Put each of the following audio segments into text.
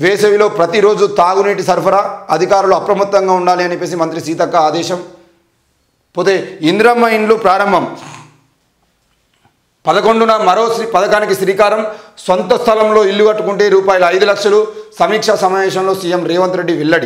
వేసవిలో ప్రతిరోజు తాగునీటి సరఫరా అధికారులు అప్రమత్తంగా ఉండాలి అని చెప్పేసి మంత్రి సీతక్క ఆదేశం పోతే ఇందిరమ్మ ఇండ్లు ప్రారంభం పదకొండున మరో శ్రీ పథకానికి శ్రీకారం సొంత స్థలంలో ఇల్లు కట్టుకుంటే రూపాయలు ఐదు లక్షలు సమీక్షా సమావేశంలో సీఎం రేవంత్ రెడ్డి వెల్లడి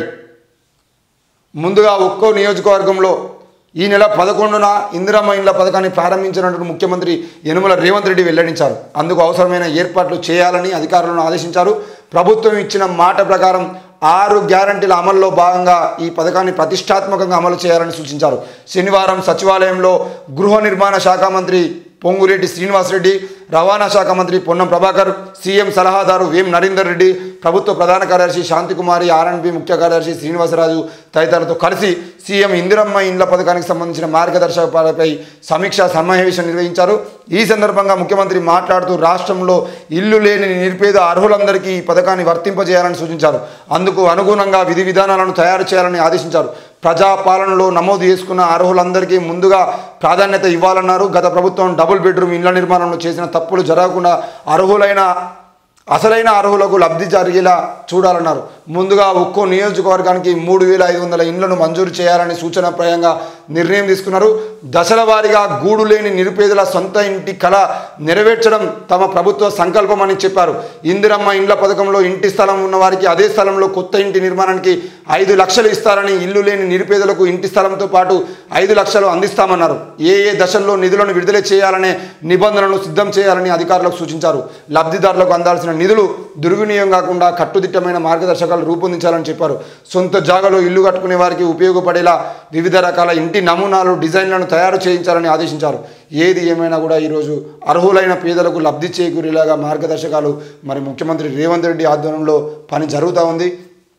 ముందుగా ఒక్కో నియోజకవర్గంలో ఈ నెల పదకొండున ఇందిరమ్మ ఇండ్ల పథకాన్ని ప్రారంభించినట్టు ముఖ్యమంత్రి యనుమల రేవంత్ రెడ్డి వెల్లడించారు అందుకు అవసరమైన ఏర్పాట్లు చేయాలని అధికారులను ఆదేశించారు ప్రభుత్వం ఇచ్చిన మాట ప్రకారం ఆరు గ్యారంటీల అమల్లో భాగంగా ఈ పథకాన్ని ప్రతిష్టాత్మకంగా అమలు చేయాలని సూచించారు శనివారం సచివాలయంలో గృహ నిర్మాణ శాఖ మంత్రి పొంగురెడ్డి శ్రీనివాసరెడ్డి రవాణా శాఖ మంత్రి పొన్నం ప్రభాకర్ సీఎం సలహాదారు వేం నరేందర్ రెడ్డి ప్రభుత్వ ప్రధాన కార్యదర్శి శాంతికుమారి ఆర్ఎన్బి ముఖ్య కార్యదర్శి శ్రీనివాసరాజు తదితరులతో కలిసి సీఎం ఇందిరమ్మ ఇండ్ల పథకానికి సంబంధించిన మార్గదర్శకాలపై సమీక్షా సమావేశం నిర్వహించారు ఈ సందర్భంగా ముఖ్యమంత్రి మాట్లాడుతూ రాష్ట్రంలో ఇల్లు లేని నిరుపేద అర్హులందరికీ ఈ పథకాన్ని వర్తింపజేయాలని సూచించారు అందుకు అనుగుణంగా విధి విధానాలను తయారు చేయాలని ఆదేశించారు ప్రజాపాలనలో నమోదు చేసుకున్న అర్హులందరికీ ముందుగా ప్రాధాన్యత ఇవ్వాలన్నారు గత ప్రభుత్వం డబుల్ బెడ్రూమ్ ఇళ్ల నిర్మాణంలో చేసిన తప్పులు జరగకుండా అర్హులైన అసలైన అర్హులకు లబ్ధి జరిగేలా చూడాలన్నారు ముందుగా ఒక్కో నియోజకవర్గానికి మూడు వేల ఐదు వందల ఇండ్లను మంజూరు చేయాలని సూచనప్రాయంగా నిర్ణయం తీసుకున్నారు దశల వారీగా గూడు లేని నిరుపేదల సొంత ఇంటి కళ నెరవేర్చడం తమ ప్రభుత్వ సంకల్పమని చెప్పారు ఇందిరమ్మ ఇండ్ల పథకంలో ఇంటి స్థలం ఉన్న వారికి అదే స్థలంలో కొత్త ఇంటి నిర్మాణానికి ఐదు లక్షలు ఇస్తారని ఇల్లు లేని నిరుపేదలకు ఇంటి స్థలంతో పాటు ఐదు లక్షలు అందిస్తామన్నారు ఏ ఏ దశల్లో నిధులను విడుదల చేయాలనే నిబంధనలను సిద్ధం చేయాలని అధికారులకు సూచించారు లబ్ధిదారులకు అందాల్సిన నిధులు దుర్వినియోగం కాకుండా కట్టుదిట్టమైన మార్గదర్శకాలు రూపొందించాలని చెప్పారు సొంత జాగాలో ఇల్లు కట్టుకునే వారికి ఉపయోగపడేలా వివిధ రకాల ఇంటి నమూనాలు డిజైన్లను తయారు చేయించాలని ఆదేశించారు ఏది ఏమైనా కూడా ఈరోజు అర్హులైన పేదలకు లబ్ధి చేకూరేలాగా మార్గదర్శకాలు మరి ముఖ్యమంత్రి రేవంత్ రెడ్డి ఆధ్వర్యంలో పని జరుగుతూ ఉంది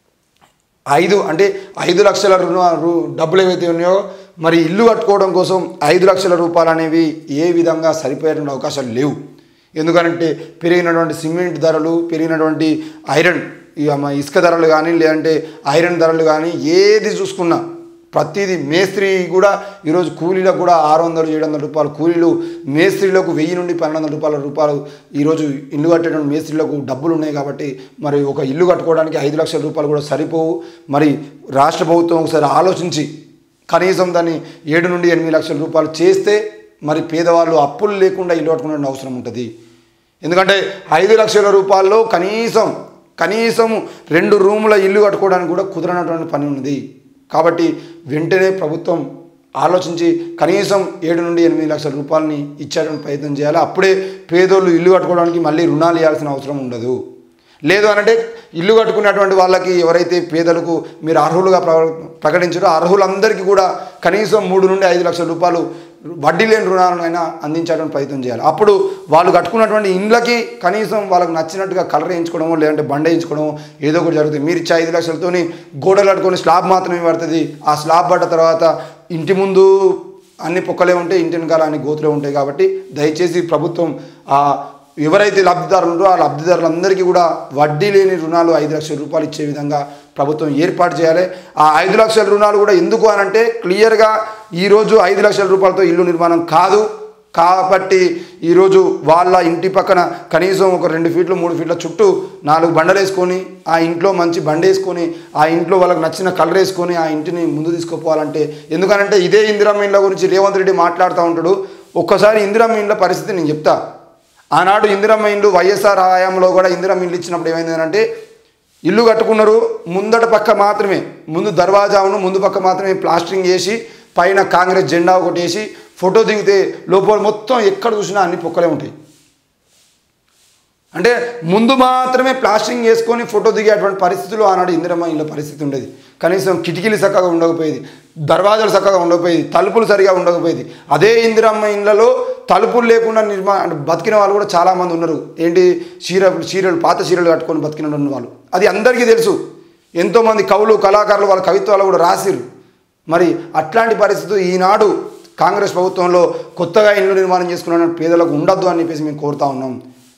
ఐదు అంటే ఐదు లక్షల రుణ రు డబ్బులు ఏవైతే ఉన్నాయో మరి ఇల్లు కట్టుకోవడం కోసం ఐదు లక్షల రూపాయలు అనేవి ఏ విధంగా సరిపోయేటువంటి అవకాశాలు లేవు ఎందుకంటే పెరిగినటువంటి సిమెంట్ ధరలు పెరిగినటువంటి ఐరన్ ఇక మా ఇసుక ధరలు కానీ లేదంటే ఐరన్ ధరలు కానీ ఏది చూసుకున్నా ప్రతిదీ మేస్త్రి కూడా ఈరోజు కూలీలకు కూడా ఆరు వందలు ఏడు వందల రూపాయలు కూలీలు మేస్త్రీలకు వెయ్యి నుండి పన్నెండు వందల రూపాయల రూపాయలు ఈరోజు ఇల్లు కట్టేటువంటి మేస్త్రీలకు డబ్బులు ఉన్నాయి కాబట్టి మరి ఒక ఇల్లు కట్టుకోవడానికి ఐదు లక్షల రూపాయలు కూడా సరిపోవు మరి రాష్ట్ర ప్రభుత్వం ఒకసారి ఆలోచించి కనీసం దాన్ని ఏడు నుండి ఎనిమిది లక్షల రూపాయలు చేస్తే మరి పేదవాళ్ళు అప్పులు లేకుండా ఇల్లు కట్టుకునే అవసరం ఉంటుంది ఎందుకంటే ఐదు లక్షల రూపాయల్లో కనీసం కనీసం రెండు రూముల ఇల్లు కట్టుకోవడానికి కూడా కుదరనటువంటి పని ఉన్నది కాబట్టి వెంటనే ప్రభుత్వం ఆలోచించి కనీసం ఏడు నుండి ఎనిమిది లక్షల రూపాయలని ఇచ్చేటువంటి ప్రయత్నం చేయాలి అప్పుడే పేదోళ్ళు ఇల్లు కట్టుకోవడానికి మళ్ళీ రుణాలు ఇవ్వాల్సిన అవసరం ఉండదు లేదు అనంటే ఇల్లు కట్టుకునేటువంటి వాళ్ళకి ఎవరైతే పేదలకు మీరు అర్హులుగా ప్ర ప్రకటించారో అర్హులందరికీ కూడా కనీసం మూడు నుండి ఐదు లక్షల రూపాయలు వడ్డీ లేని రుణాలనైనా అందించేటువంటి ప్రయత్నం చేయాలి అప్పుడు వాళ్ళు కట్టుకున్నటువంటి ఇండ్లకి కనీసం వాళ్ళకి నచ్చినట్టుగా కలర్ వేయించుకోవడమో లేదంటే బండ వేయించుకోవడమో ఏదో ఒకటి జరుగుతుంది మీరు ఇచ్చే ఐదు లక్షలతోని గోడలు కట్టుకొని స్లాబ్ మాత్రమే పడుతుంది ఆ స్లాబ్ పడ్డ తర్వాత ఇంటి ముందు అన్ని పొక్కలే ఉంటాయి ఇంటి వెనకాల అన్ని గోతులే ఉంటాయి కాబట్టి దయచేసి ప్రభుత్వం ఆ ఎవరైతే లబ్ధిదారులు ఉన్నారో ఆ లబ్ధిదారులందరికీ కూడా వడ్డీ లేని రుణాలు ఐదు లక్షల రూపాయలు ఇచ్చే విధంగా ప్రభుత్వం ఏర్పాటు చేయాలి ఆ ఐదు లక్షల రుణాలు కూడా ఎందుకు అనంటే క్లియర్గా ఈరోజు ఐదు లక్షల రూపాయలతో ఇల్లు నిర్మాణం కాదు కాబట్టి ఈరోజు వాళ్ళ ఇంటి పక్కన కనీసం ఒక రెండు ఫీట్లు మూడు ఫీట్ల చుట్టూ నాలుగు బండలు వేసుకొని ఆ ఇంట్లో మంచి బండ వేసుకొని ఆ ఇంట్లో వాళ్ళకి నచ్చిన కలర్ వేసుకొని ఆ ఇంటిని ముందు తీసుకుపోవాలంటే ఎందుకనంటే ఇదే ఇందిరమ్మ ఇండ్ల గురించి రేవంత్ రెడ్డి మాట్లాడుతూ ఉంటాడు ఒక్కసారి ఇందిరమ్మ ఇండ్ల పరిస్థితి నేను చెప్తా ఆనాడు ఇందిరమ్మ ఇండ్లు వైఎస్ఆర్ హయాంలో కూడా ఇందిరమ్మ ఇండ్లు ఇచ్చినప్పుడు ఏమైంది అంటే ఇల్లు కట్టుకున్నారు ముందట పక్క మాత్రమే ముందు దర్వాజాను ముందు పక్క మాత్రమే ప్లాస్టరింగ్ చేసి పైన కాంగ్రెస్ జెండా ఒకటి వేసి ఫోటో దిగితే లోపల మొత్తం ఎక్కడ చూసినా అన్ని పొక్కలే ఉంటాయి అంటే ముందు మాత్రమే ప్లాస్టరింగ్ చేసుకొని ఫోటో దిగేటువంటి పరిస్థితులు ఆనాడు ఇందిరమ్మ ఇళ్ళ పరిస్థితి ఉండేది కనీసం కిటికీలు చక్కగా ఉండకపోయేది దర్వాజాలు చక్కగా ఉండకపోయేది తలుపులు సరిగా ఉండకపోయేది అదే ఇందిరమ్మ ఇళ్ళలో తలుపులు లేకుండా నిర్మా అంటే బతికిన వాళ్ళు కూడా చాలామంది ఉన్నారు ఏంటి చీర చీరలు పాత చీరలు కట్టుకొని బతికిన వాళ్ళు అది అందరికీ తెలుసు ఎంతోమంది కవులు కళాకారులు వాళ్ళ కవిత్వాలు కూడా రాసిరు మరి అట్లాంటి పరిస్థితి ఈనాడు కాంగ్రెస్ ప్రభుత్వంలో కొత్తగా ఇల్లు నిర్మాణం చేసుకున్న పేదలకు ఉండొద్దు అని చెప్పేసి మేము కోరుతా ఉన్నాం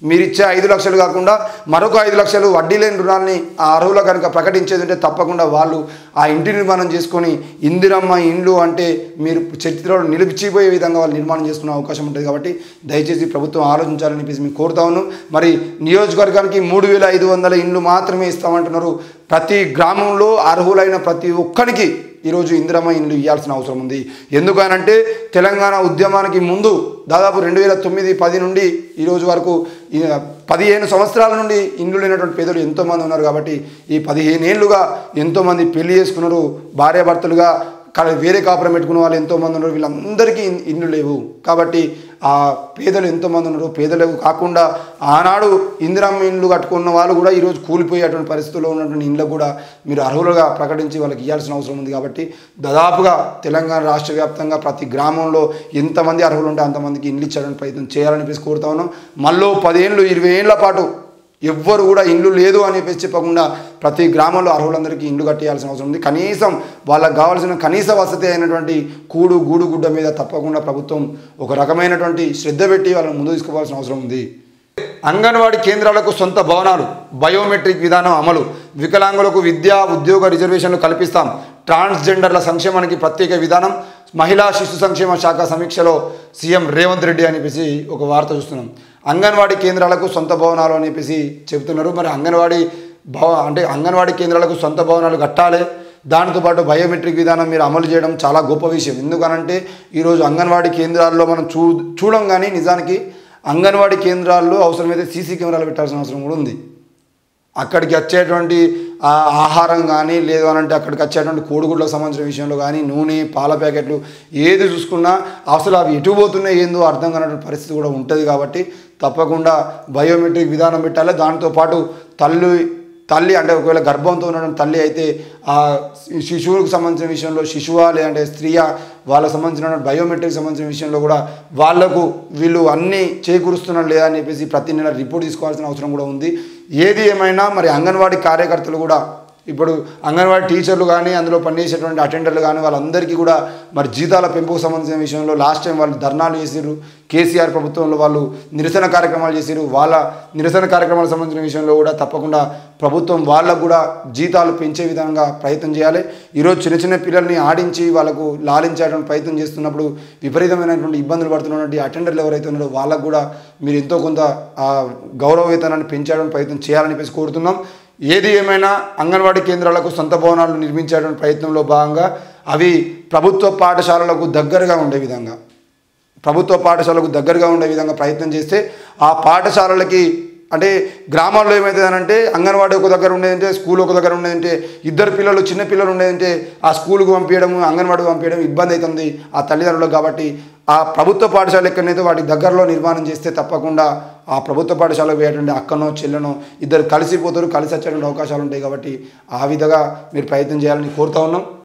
మీరు ఇచ్చే ఐదు లక్షలు కాకుండా మరొక ఐదు లక్షలు వడ్డీ లేని రుణాలని ఆ అర్హులు కనుక ప్రకటించేది ఉంటే తప్పకుండా వాళ్ళు ఆ ఇంటి నిర్మాణం చేసుకొని ఇందిరమ్మ ఇండ్లు అంటే మీరు చరిత్రలో నిలిచిపోయే విధంగా వాళ్ళు నిర్మాణం చేసుకునే అవకాశం ఉంటుంది కాబట్టి దయచేసి ప్రభుత్వం ఆలోచించాలని చెప్పేసి మేము కోరుతా ఉన్నాం మరి నియోజకవర్గానికి మూడు వేల ఐదు వందల ఇండ్లు మాత్రమే ఇస్తామంటున్నారు ప్రతి గ్రామంలో అర్హులైన ప్రతి ఒక్కరికి ఈరోజు ఇందిరమ్మ ఇండ్లు ఇవ్వాల్సిన అవసరం ఉంది ఎందుకనంటే తెలంగాణ ఉద్యమానికి ముందు దాదాపు రెండు వేల తొమ్మిది పది నుండి ఈ రోజు వరకు ఈ పదిహేను సంవత్సరాల నుండి ఇండ్లు లేనటువంటి పేదలు ఎంతోమంది ఉన్నారు కాబట్టి ఈ పదిహేను ఏళ్ళుగా ఎంతోమంది పెళ్లి చేసుకున్నారు భార్యాభర్తలుగా కానీ వేరే కాపురం పెట్టుకున్న వాళ్ళు ఎంతోమంది ఉన్నారు వీళ్ళందరికీ ఇన్- ఇండ్లు లేవు కాబట్టి ఆ పేదలు ఎంతోమంది ఉన్నారు పేదలు కాకుండా ఆనాడు ఇందిరమ్మ ఇండ్లు కట్టుకున్న వాళ్ళు కూడా ఈరోజు కూలిపోయేటువంటి పరిస్థితుల్లో ఉన్నటువంటి ఇండ్లు కూడా మీరు అర్హులుగా ప్రకటించి వాళ్ళకి ఇవ్వాల్సిన అవసరం ఉంది కాబట్టి దాదాపుగా తెలంగాణ రాష్ట్ర వ్యాప్తంగా ప్రతి గ్రామంలో ఎంతమంది అర్హులు ఉంటే అంతమందికి ఇండ్లు ఇచ్చేయడానికి ప్రయత్నం చేయాలని చెప్పేసి కోరుతా ఉన్నాం మళ్ళీ పదేళ్ళు ఇరవై ఏళ్ళ పాటు ఎవ్వరు కూడా ఇండ్లు లేదు అని చెప్పేసి చెప్పకుండా ప్రతి గ్రామంలో అర్హులందరికీ ఇండ్లు కట్టేయాల్సిన అవసరం ఉంది కనీసం వాళ్ళకి కావాల్సిన కనీస వసతి అయినటువంటి కూడు గూడు గుడ్డ మీద తప్పకుండా ప్రభుత్వం ఒక రకమైనటువంటి శ్రద్ధ పెట్టి వాళ్ళని ముందు తీసుకోవాల్సిన అవసరం ఉంది అంగన్వాడీ కేంద్రాలకు సొంత భవనాలు బయోమెట్రిక్ విధానం అమలు వికలాంగులకు విద్యా ఉద్యోగ రిజర్వేషన్లు కల్పిస్తాం ట్రాన్స్జెండర్ల సంక్షేమానికి ప్రత్యేక విధానం మహిళా శిశు సంక్షేమ శాఖ సమీక్షలో సీఎం రేవంత్ రెడ్డి అని చెప్పేసి ఒక వార్త చూస్తున్నాం అంగన్వాడీ కేంద్రాలకు సొంత భవనాలు అని చెప్పేసి చెబుతున్నారు మరి అంగన్వాడీ భవ అంటే అంగన్వాడీ కేంద్రాలకు సొంత భవనాలు కట్టాలి దాంతోపాటు బయోమెట్రిక్ విధానం మీరు అమలు చేయడం చాలా గొప్ప విషయం ఎందుకనంటే ఈరోజు అంగన్వాడీ కేంద్రాల్లో మనం చూ చూడం కానీ నిజానికి అంగన్వాడీ కేంద్రాల్లో అవసరమైతే సీసీ కెమెరాలు పెట్టాల్సిన అవసరం కూడా ఉంది అక్కడికి వచ్చేటువంటి ఆ ఆహారం కానీ లేదు అని అంటే అక్కడికి వచ్చేటువంటి కోడిగుడ్లకు సంబంధించిన విషయంలో కానీ నూనె పాల ప్యాకెట్లు ఏది చూసుకున్నా అసలు అవి ఎటు పోతున్నాయి ఏందో అర్థం కానటువంటి పరిస్థితి కూడా ఉంటుంది కాబట్టి తప్పకుండా బయోమెట్రిక్ విధానం పెట్టాలి దాంతోపాటు తల్లి తల్లి అంటే ఒకవేళ గర్భంతో ఉన్నటువంటి తల్లి అయితే ఆ శిశువులకు సంబంధించిన విషయంలో శిశువా లేదంటే స్త్రీయా వాళ్ళకి సంబంధించిన బయోమెట్రిక్ సంబంధించిన విషయంలో కూడా వాళ్లకు వీళ్ళు అన్నీ చేకూరుస్తున్నారు లేదా అని చెప్పేసి ప్రతి నెల రిపోర్ట్ తీసుకోవాల్సిన అవసరం కూడా ఉంది ఏది ఏమైనా మరి అంగన్వాడీ కార్యకర్తలు కూడా ఇప్పుడు అంగన్వాడీ టీచర్లు కానీ అందులో పనిచేసేటువంటి అటెండర్లు కానీ వాళ్ళందరికీ కూడా మరి జీతాల పెంపుకు సంబంధించిన విషయంలో లాస్ట్ టైం వాళ్ళు ధర్నాలు చేసిర్రు కేసీఆర్ ప్రభుత్వంలో వాళ్ళు నిరసన కార్యక్రమాలు చేసిర్రు వాళ్ళ నిరసన కార్యక్రమాలకు సంబంధించిన విషయంలో కూడా తప్పకుండా ప్రభుత్వం వాళ్ళకు కూడా జీతాలు పెంచే విధంగా ప్రయత్నం చేయాలి ఈరోజు చిన్న చిన్న పిల్లల్ని ఆడించి వాళ్ళకు లాలించేటువంటి ప్రయత్నం చేస్తున్నప్పుడు విపరీతమైనటువంటి ఇబ్బందులు పడుతున్నటువంటి అటెండర్లు ఎవరైతే ఉన్నారో వాళ్ళకు కూడా మీరు ఎంతో కొంత ఆ గౌరవ వేతనాన్ని పెంచేయడానికి ప్రయత్నం చేయాలని చెప్పేసి కోరుతున్నాం ఏది ఏమైనా అంగన్వాడీ కేంద్రాలకు సొంత భవనాలు నిర్మించేటువంటి ప్రయత్నంలో భాగంగా అవి ప్రభుత్వ పాఠశాలలకు దగ్గరగా ఉండే విధంగా ప్రభుత్వ పాఠశాలకు దగ్గరగా ఉండే విధంగా ప్రయత్నం చేస్తే ఆ పాఠశాలలకి అంటే గ్రామాల్లో ఏమవుతుందనంటే అంగన్వాడీ ఒక దగ్గర ఉండేదంటే స్కూల్ ఒక దగ్గర ఉండేదంటే ఇద్దరు పిల్లలు చిన్న పిల్లలు ఉండేదంటే ఆ స్కూల్కి పంపించడం అంగన్వాడికి పంపించడం ఇబ్బంది అవుతుంది ఆ తల్లిదండ్రులకు కాబట్టి ఆ ప్రభుత్వ పాఠశాల ఎక్కడైతే వాటి దగ్గరలో నిర్మాణం చేస్తే తప్పకుండా ఆ ప్రభుత్వ పాఠశాలకు పోయేటువంటి అక్కనో చెల్లెనో ఇద్దరు కలిసిపోతారు కలిసి వచ్చేటువంటి అవకాశాలు ఉంటాయి కాబట్టి ఆ విధంగా మీరు ప్రయత్నం చేయాలని కోరుతా ఉన్నాం